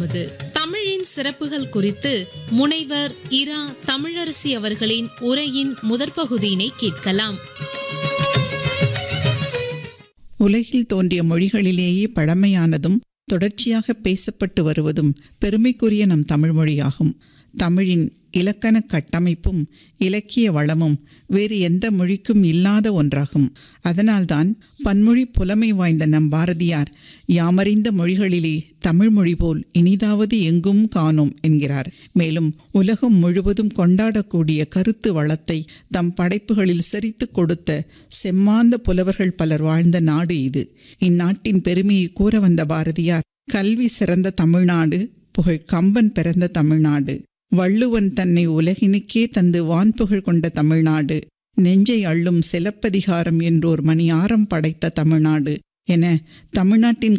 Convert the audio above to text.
இரண்டாவது தமிழின் சிறப்புகள் குறித்து முனைவர் இரா தமிழரசி அவர்களின் உரையின் முதற் பகுதியினை கேட்கலாம் உலகில் தோன்றிய மொழிகளிலேயே பழமையானதும் தொடர்ச்சியாக பேசப்பட்டு வருவதும் பெருமைக்குரிய நம் தமிழ் மொழியாகும் தமிழின் இலக்கண கட்டமைப்பும் இலக்கிய வளமும் வேறு எந்த மொழிக்கும் இல்லாத ஒன்றாகும் அதனால்தான் பன்மொழி புலமை வாய்ந்த நம் பாரதியார் யாமறிந்த மொழிகளிலே தமிழ் மொழி போல் இனிதாவது எங்கும் காணோம் என்கிறார் மேலும் உலகம் முழுவதும் கொண்டாடக்கூடிய கருத்து வளத்தை தம் படைப்புகளில் செறித்து கொடுத்த செம்மாந்த புலவர்கள் பலர் வாழ்ந்த நாடு இது இந்நாட்டின் பெருமையை கூற வந்த பாரதியார் கல்வி சிறந்த தமிழ்நாடு புகழ் கம்பன் பிறந்த தமிழ்நாடு வள்ளுவன் தன்னை உலகினுக்கே தந்து வான்புகழ் கொண்ட தமிழ்நாடு நெஞ்சை அள்ளும் சிலப்பதிகாரம் என்றோர் மணியாரம் படைத்த தமிழ்நாடு என தமிழ்நாட்டின்